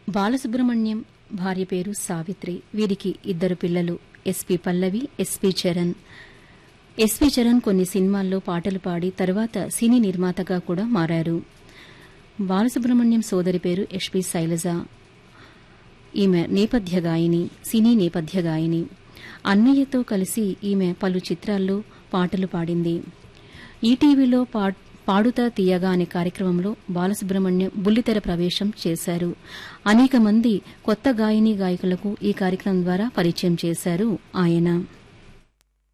బాలసుబ్రహ్మణ్యం భార్య పేరు సావిత్రి వీరికి ఇద్దరు పిల్లలు SP Pallavi SP Charan SP Charan కొన్ని సినిమాల్లో పాటలు పాడి తర్వాత సినీ నిర్మాతగా కూడా మారారు బాలసుబ్రహ్మణ్యం సోదరి పేరు ఎస్పీ శైలజ ఈమె నేపథ్య గాయని సినీ నేపథ్య గాయని అన్నయ్యతో కలిసి ఈమె పలు చిత్రాల్లో పాటలు పాడింది ఈటీవీలో పా- పాడుతా తీయగా అనే కార్యక్రమంలో బాలసుబ్రహ్మణ్యం బుల్లితెర ప్రవేశం చేశారు అనేక మంది కొత్త గాయని గాయకులకు ఈ కార్యక్రమం ద్వారా పరిచయం చేశారు ఆయన